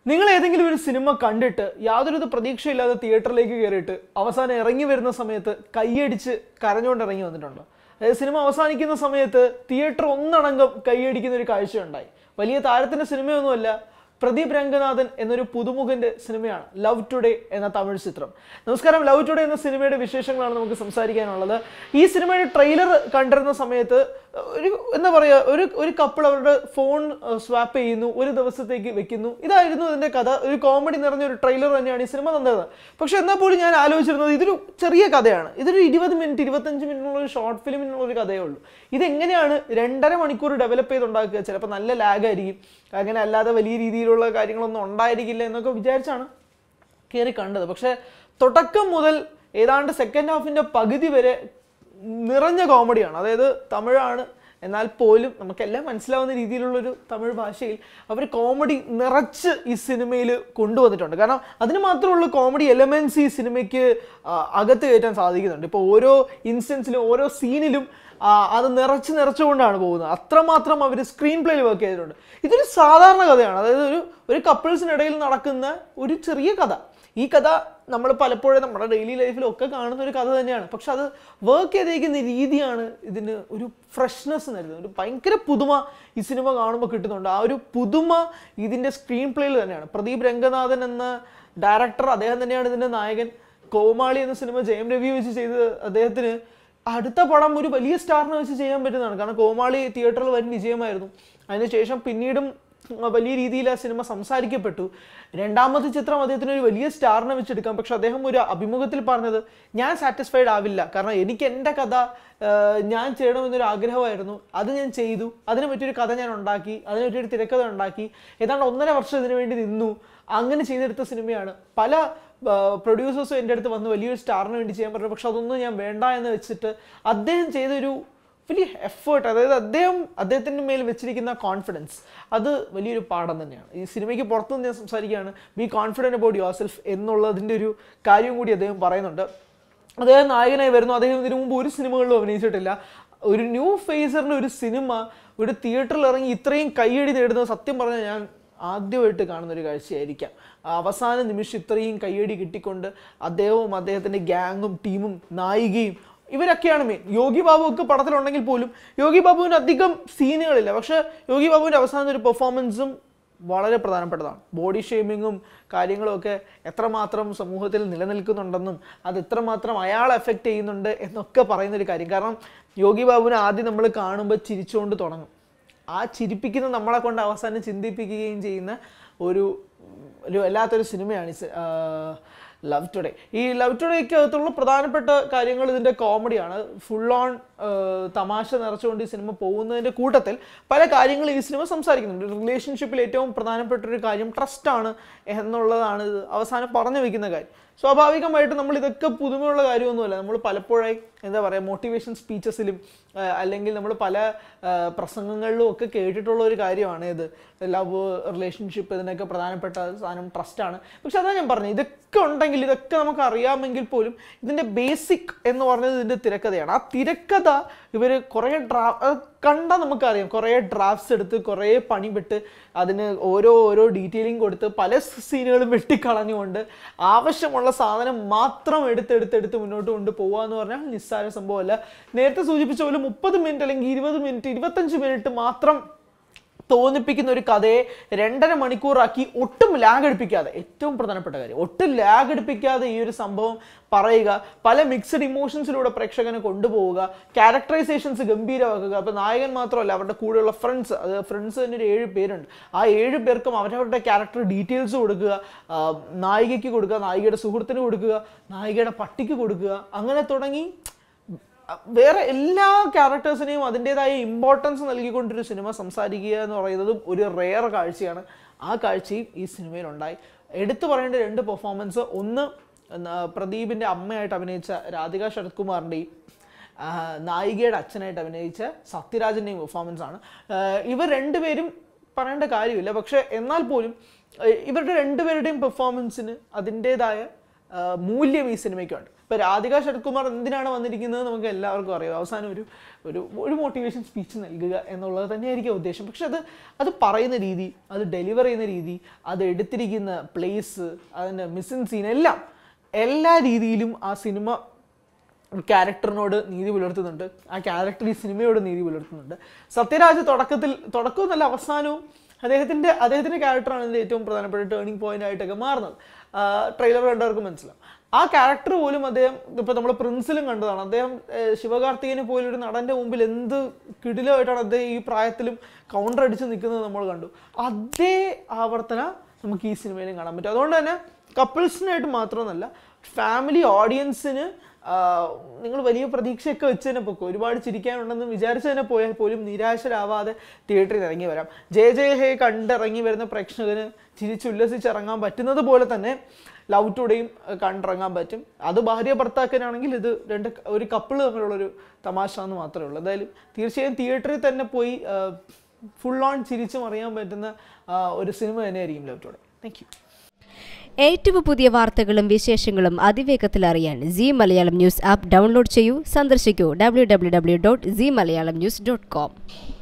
നിങ്ങൾ ഏതെങ്കിലും ഒരു സിനിമ കണ്ടിട്ട് യാതൊരു പ്രതീക്ഷയില്ലാതെ തിയേറ്ററിലേക്ക് കയറിയിട്ട് അവസാനം ഇറങ്ങി വരുന്ന സമയത്ത് കൈയടിച്ച് കരഞ്ഞുകൊണ്ട് ഇറങ്ങി വന്നിട്ടുണ്ടോ അതായത് സിനിമ അവസാനിക്കുന്ന സമയത്ത് തിയേറ്റർ ഒന്നടങ്കം കൈയടിക്കുന്ന ഒരു കാഴ്ചയുണ്ടായി വലിയ താരത്തിന്റെ സിനിമയൊന്നുമല്ല പ്രദീപ് രംഗനാഥൻ എന്നൊരു പുതുമുഖന്റെ സിനിമയാണ് ലവ് ടുഡേ എന്ന തമിഴ് ചിത്രം നമസ്കാരം ലവ് ടുഡേ എന്ന സിനിമയുടെ വിശേഷങ്ങളാണ് നമുക്ക് സംസാരിക്കാനുള്ളത് ഈ സിനിമയുടെ ട്രെയിലർ കണ്ടിരുന്ന സമയത്ത് ഒരു എന്താ പറയുക ഒരു ഒരു കപ്പിൾ അവരുടെ ഫോൺ സ്വാപ്പ് ചെയ്യുന്നു ഒരു ദിവസത്തേക്ക് വെക്കുന്നു ഇതായിരുന്നു ഇതിന്റെ കഥ ഒരു കോമഡി നിറഞ്ഞ ഒരു ട്രെയിലർ തന്നെയാണ് ഈ സിനിമ തന്നത് പക്ഷെ എന്നാൽ പോലും ഞാൻ ആലോചിച്ചിരുന്നത് ഇതൊരു ചെറിയ കഥയാണ് ഇതൊരു ഇരുപത് മിനിറ്റ് ഇരുപത്തഞ്ച് മിനിറ്റിനുള്ള ഒരു ഷോർട്ട് ഫിലിമിനുള്ള ഒരു കഥയേ ഉള്ളൂ ഇതെങ്ങനെയാണ് രണ്ടര മണിക്കൂർ ഡെവലപ്പ് ചെയ്തുണ്ടാക്കുക ചിലപ്പോൾ നല്ല ലാഗ് ആയിരിക്കും അങ്ങനെ അല്ലാതെ വലിയ രീതിയിലുള്ള കാര്യങ്ങളൊന്നും ഉണ്ടായിരിക്കില്ല എന്നൊക്കെ വിചാരിച്ചാണ് കയറി കണ്ടത് പക്ഷെ തുടക്കം മുതൽ ഏതാണ്ട് സെക്കൻഡ് ഹാഫിന്റെ പകുതി വരെ നിറഞ്ഞ കോമഡിയാണ് അതായത് തമിഴാണ് എന്നാൽ പോലും നമുക്കെല്ലാം മനസ്സിലാവുന്ന രീതിയിലുള്ളൊരു തമിഴ് ഭാഷയിൽ അവർ കോമഡി നിറച്ച് ഈ സിനിമയിൽ കൊണ്ടുവന്നിട്ടുണ്ട് കാരണം അതിന് മാത്രമുള്ള കോമഡി എലമെൻറ്റ്സ് ഈ സിനിമയ്ക്ക് ആ, അകത്ത് കയറ്റാൻ സാധിക്കുന്നുണ്ട് ഇപ്പോൾ ഓരോ ഇൻസ്റ്റൻസിലും ഓരോ സീനിലും ആ, അത് നിറച്ച് നിറച്ചുകൊണ്ടാണ് പോകുന്നത് അത്രമാത്രം അവർ സ്ക്രീൻ പ്ലേയിൽ വർക്ക് ചെയ്തിട്ടുണ്ട് ഇതൊരു സാധാരണ കഥയാണ് അതായത് ഒരു ഒരു കപ്പിൾസിനിടയിൽ നടക്കുന്ന ഒരു ചെറിയ കഥ ഈ കഥ നമ്മൾ പലപ്പോഴും നമ്മുടെ ഡെയിലി ലൈഫിലൊക്കെ കാണുന്ന ഒരു കഥ തന്നെയാണ് പക്ഷെ അത് വർക്ക് ചെയ്തേക്കുന്ന രീതിയാണ് ഇതിന് ഒരു ഫ്രഷ്നെസ് നൽകുന്നത് ഒരു ഭയങ്കര പുതുമ ഈ സിനിമ കാണുമ്പോൾ കിട്ടുന്നുണ്ട് ആ ഒരു പുതുമ ഇതിൻ്റെ സ്ക്രീൻ പ്ലേയിൽ തന്നെയാണ് പ്രദീപ് രംഗനാഥൻ എന്ന ഡയറക്ടർ അദ്ദേഹം തന്നെയാണ് ഇതിൻ്റെ നായകൻ കോമാളി എന്ന സിനിമ ജയം രവി വെച്ച് ചെയ്ത് അദ്ദേഹത്തിന് അടുത്ത പടം ഒരു വലിയ സ്റ്റാറിനെ വെച്ച് ചെയ്യാൻ പറ്റുന്നതാണ് കാരണം കോമാളി തിയേറ്ററിൽ വൻ വിജയമായിരുന്നു അതിനുശേഷം പിന്നീടും ഉം, വലിയ രീതിയിൽ ആ സിനിമ സംസാരിക്കപ്പെട്ടു രണ്ടാമത്തെ ചിത്രം അദ്ദേഹത്തിന് ഒരു വലിയ സ്റ്റാറിനെ വെച്ചെടുക്കാം പക്ഷെ അദ്ദേഹം ഒരു അഭിമുഖത്തിൽ പറഞ്ഞത് ഞാൻ സാറ്റിസ്ഫൈഡ് ആവില്ല കാരണം എനിക്ക് എൻ്റെ കഥ ആ, ഞാൻ ചെയ്യണമെന്നൊരു ആഗ്രഹമായിരുന്നു അത് ഞാൻ ചെയ്തു അതിനെ പറ്റിയൊരു കഥ ഞാൻ ഉണ്ടാക്കി അതിനെ പറ്റിയൊരു തിരക്കഥ ഉണ്ടാക്കി ഏതാണ്ട് ഒന്നര വർഷം ഇതിനു വേണ്ടി നിന്നു അങ്ങനെ ചെയ്തെടുത്ത സിനിമയാണ് പല പ്രൊഡ്യൂസേഴ്സും എൻ്റെ അടുത്ത് വന്ന് വലിയൊരു സ്റ്റാറിന് വേണ്ടി ചെയ്യാൻ പറഞ്ഞു പക്ഷെ അതൊന്നും ഞാൻ വേണ്ട എന്ന് വെച്ചിട്ട് അദ്ദേഹം ചെയ്തൊരു വലിയ എഫേർട്ട് അതായത് അദ്ദേഹം അദ്ദേഹത്തിൻ്റെ മേൽ വെച്ചിരിക്കുന്ന കോൺഫിഡൻസ് അത് വലിയൊരു പാഠം തന്നെയാണ് ഈ സിനിമയ്ക്ക് പുറത്തുനിന്ന് ഞാൻ സംസാരിക്കുകയാണ് be confident about yourself എന്നുള്ളതിൻ്റെ ഒരു കാര്യം കൂടി അദ്ദേഹം പറയുന്നുണ്ട് അദ്ദേഹം നായകനായി വരുന്നു അദ്ദേഹം ഇതിനു മുമ്പ് ഒരു സിനിമകളിലും അഭിനയിച്ചിട്ടില്ല ഒരു ന്യൂ ഫേസറിൻ്റെ ഒരു സിനിമ ഒരു തിയേറ്ററിൽ ഇറങ്ങി ഇത്രയും കൈയടി നേടുന്നത് സത്യം പറഞ്ഞാൽ ഞാൻ ആദ്യമായിട്ട് കാണുന്ന ഒരു കാഴ്ചയായിരിക്കാം ആ അവസാന നിമിഷം ഇത്രയും കയ്യടി കിട്ടിക്കൊണ്ട് അദ്ദേഹവും അദ്ദേഹത്തിൻ്റെ ഗ്യാങ്ങും ടീമും നായികയും ഇവരൊക്കെയാണ് മെയിൻ യോഗി ബാബു ഒക്കെ പടത്തിലുണ്ടെങ്കിൽ പോലും യോഗി ബാബുവിന് അധികം സീനുകളില്ല പക്ഷേ യോഗി ബാബുവിൻ്റെ അവസാനത്തെ ഒരു പെർഫോമൻസും വളരെ പ്രധാനപ്പെട്ടതാണ് ബോഡി ഷേമിങ്ങും കാര്യങ്ങളും ഒക്കെ എത്രമാത്രം സമൂഹത്തിൽ നിലനിൽക്കുന്നുണ്ടെന്നും അത് എത്രമാത്രം അയാളെ എഫക്റ്റ് ചെയ്യുന്നുണ്ട് എന്നൊക്കെ പറയുന്ന ഒരു കാര്യം കാരണം യോഗി ബാബുവിനെ ആദ്യം നമ്മൾ കാണുമ്പോൾ ചിരിച്ചുകൊണ്ട് തുടങ്ങും ആ ചിരിപ്പിക്കുന്ന നമ്മളെ കൊണ്ട് അവസാനം ചിന്തിപ്പിക്കുകയും ചെയ്യുന്ന ഒരു ഒരു വല്ലാത്തൊരു സിനിമയാണ് ഈ സി- ആ, ലവ് ടുഡേ ഈ ലവ് ടുഡേക്ക് അകത്തുള്ള പ്രധാനപ്പെട്ട കാര്യങ്ങൾ ഇതിൻ്റെ കോമഡിയാണ് ഫുൾ ഓൺ തമാശ നിറച്ചുകൊണ്ട് ഈ സിനിമ പോകുന്നതിൻ്റെ കൂട്ടത്തിൽ പല കാര്യങ്ങളും ഈ സിനിമ സംസാരിക്കുന്നുണ്ട് റിലേഷൻഷിപ്പിൽ ഏറ്റവും പ്രധാനപ്പെട്ട ഒരു കാര്യം ട്രസ്റ്റാണ് എന്നുള്ളതാണ് ഇത് അവസാനം പറഞ്ഞു വെക്കുന്ന കാര്യം സ്വാഭാവികമായിട്ട് നമ്മൾ ഇതൊക്കെ പുതുമയുള്ള കാര്യമൊന്നുമല്ല നമ്മൾ പലപ്പോഴായി എന്താ പറയുക മോട്ടിവേഷൻ സ്പീച്ചസിലും അല്ലെങ്കിൽ നമ്മൾ പല ആ, പ്രസംഗങ്ങളിലും ഒക്കെ കേട്ടിട്ടുള്ള ഒരു കാര്യമാണ് ഇത് ലവ് റിലേഷൻഷിപ്പ് ഇതിനൊക്കെ പ്രധാനപ്പെട്ട സാധനം ട്രസ്റ്റാണ് പക്ഷെ അതാ ഞാൻ പറഞ്ഞത് ഇതൊക്കെ ഉണ്ടെങ്കിൽ ഇതൊക്കെ നമുക്ക് അറിയാമെങ്കിൽ പോലും ഇതിൻ്റെ ബേസിക് എന്ന് പറഞ്ഞത് ഇതിൻ്റെ തിരക്കഥയാണ് ആ തിരക്കഥ ഇവർ കുറേ ഡ്രാ കണ്ടാൽ നമുക്കറിയാം കുറേ ഡ്രാഫ്റ്റ്സ് എടുത്ത് കുറേ പണിപ്പെട്ട് അതിന് ഓരോ ഓരോ ഡീറ്റെയിലിംഗ് കൊടുത്ത് പല സീനുകളും വെട്ടിക്കളഞ്ഞുകൊണ്ട് ആവശ്യമുള്ള സാധനം മാത്രം എടുത്തെടുത്തെടുത്ത് മുന്നോട്ട് കൊണ്ടുപോകുക എന്ന് പറഞ്ഞാൽ നിസ്സാര സംഭവമല്ല നേരത്തെ സൂചിപ്പിച്ച പോലെ മുപ്പത് മിനിറ്റ് അല്ലെങ്കിൽ ഇരുപത് മിനിറ്റ് ഇരുപത്തഞ്ച് മിനിറ്റ് മാത്രം തോന്നിപ്പിക്കുന്ന ഒരു കഥയെ രണ്ടര മണിക്കൂറാക്കി ഒട്ടും ലാഗ് എടുപ്പിക്കാതെ ഏറ്റവും പ്രധാനപ്പെട്ട കാര്യം ഒട്ടും ലാഗ് എടുപ്പിക്കാതെ ഈ ഒരു സംഭവം പറയുക പല മിക്സഡ് ഇമോഷൻസിലൂടെ പ്രേക്ഷകനെ കൊണ്ടുപോവുക ക്യാരക്ടറൈസേഷൻസ് ഗംഭീരമാക്കുക അപ്പോൾ നായകൻ മാത്രമല്ല അവരുടെ കൂടെയുള്ള ഫ്രണ്ട്സ് അത് ഫ്രണ്ട്സ് തന്നെ ഒരു ഏഴ് പേരുണ്ട് ആ ഏഴ് പേർക്കും അവരവരുടെ ക്യാരക്ടർ ഡീറ്റെയിൽസ് കൊടുക്കുക ആ, നായികയ്ക്ക് കൊടുക്കുക നായികയുടെ സുഹൃത്തിന് കൊടുക്കുക നായികയുടെ പട്ടിക്ക് കൊടുക്കുക അങ്ങനെ തുടങ്ങി വേറെ എല്ലാ ക്യാരക്ടേഴ്സിനെയും അതിൻ്റെതായ ഇമ്പോർട്ടൻസ് നൽകിക്കൊണ്ടൊരു സിനിമ സംസാരിക്കുക എന്ന് പറയുന്നതും ഒരു റെയർ കാഴ്ചയാണ് ആ കാഴ്ചയും ഈ സിനിമയിലുണ്ടായി എടുത്തു പറയേണ്ട രണ്ട് പെർഫോമൻസ് ഒന്ന് എന്നാ, പ്രദീപിൻ്റെ അമ്മയായിട്ട് അഭിനയിച്ച രാധിക ശരത് കുമാറിൻ്റെയും ആ, നായികയുടെ അച്ഛനായിട്ട് അഭിനയിച്ച സത്യരാജൻ്റെയും പെർഫോമൻസ് ആണ് ആ, ഇവർ രണ്ടുപേരും പറയേണ്ട കാര്യമില്ല പക്ഷെ എന്നാൽ പോലും ഏഹ് ഇവരുടെ രണ്ടുപേരുടെയും പെർഫോമൻസിന് അതിൻ്റെതായ മൂല്യം ഈ സിനിമയ്ക്കുണ്ട് ഇപ്പോൾ രാധിക ശരത്കുമാർ എന്തിനാണ് വന്നിരിക്കുന്നത് നമുക്ക് എല്ലാവർക്കും അറിയാം അവസാനം ഒരു ഒരു ഒരു മോട്ടിവേഷൻ സ്പീച്ച് നൽകുക എന്നുള്ളത് തന്നെയായിരിക്കും ഉദ്ദേശം പക്ഷെ അത് അത് പറയുന്ന രീതി അത് ഡെലിവർ ചെയ്യുന്ന രീതി അത് എടുത്തിരിക്കുന്ന പ്ലേസ് അതിൻ്റെ മിസ്സിങ് സീൻ എല്ലാം എല്ലാ രീതിയിലും ആ സിനിമ ക്യാരക്ടറിനോട് നീതി പുലർത്തുന്നുണ്ട് ആ ക്യാരക്ടർ ഈ സിനിമയോട് നീതി പുലർത്തുന്നുണ്ട് സത്യരാജ് തുടക്കത്തിൽ തുടക്കവും നല്ല അവസാനവും അദ്ദേഹത്തിൻ്റെ അദ്ദേഹത്തിൻ്റെ ക്യാരക്ടറാണ് ഇതിൻ്റെ ഏറ്റവും പ്രധാനപ്പെട്ട ടേണിംഗ് പോയിന്റ് ആയിട്ടൊക്കെ മാറുന്നത് ട്രെയിലർ കണ്ടവർക്ക് മനസ്സിലാവും ആ ക്യാരക്ടർ പോലും അദ്ദേഹം ഇപ്പോൾ നമ്മൾ പ്രിൻസിലും കണ്ടതാണ് അദ്ദേഹം ഏഹ്, ശിവകാർത്തികനെ പോലൊരു ഒരു നടൻ്റെ മുമ്പിൽ എന്ത് കിടിലമായിട്ടാണ് അദ്ദേഹം ഈ പ്രായത്തിലും കൗണ്ടർ അടിച്ച് നിൽക്കുന്നത് നമ്മൾ കണ്ടു അതേ ആവർത്തന നമുക്ക് ഈ സിനിമയിലും കാണാൻ പറ്റും അതുകൊണ്ട് തന്നെ കപ്പിൾസിനായിട്ട് മാത്രമല്ല ഫാമിലി ഓഡിയൻസിന് നിങ്ങൾ വലിയ പ്രതീക്ഷയൊക്കെ വെച്ച് തന്നെ പൊക്കോ ഒരുപാട് ചിരിക്കാനുണ്ടെന്ന് വിചാരിച്ച് തന്നെ പോയാൽ പോലും നിരാശരാവാതെ തിയേറ്ററിൽ ഇറങ്ങി വരാം ജയ ജയ ഹേ കണ്ടിറങ്ങി വരുന്ന പ്രേക്ഷകന് ചിരിച്ചുല്ലസിച്ചിറങ്ങാൻ പറ്റുന്നത് പോലെ തന്നെ ലവ് ടുഡേയും കണ്ടിറങ്ങാൻ പറ്റും അത് ഭാര്യ ഭർത്താക്കനാണെങ്കിൽ ഇത് രണ്ട് ക- ഒരു കപ്പിൾ തമ്മിലുള്ളൊരു തമാശ എന്ന് മാത്രമേ ഉള്ളൂ എന്തായാലും തീർച്ചയായും തിയേറ്ററിൽ തന്നെ പോയി ഫുൾ ഓൺ ചിരിച്ചും അറിയാൻ പറ്റുന്ന ആ, ഒരു സിനിമ തന്നെയായിരിക്കും ലവ് ടുഡേ താങ്ക് യു ഏറ്റവും പുതിയ വാർത്തകളും വിശേഷങ്ങളും അതിവേഗത്തിൽ അറിയാൻ Zee Malayalam news app download ചെയ്യൂ സന്ദർശിക്കൂ W W W dot Zee Malayalam news dot com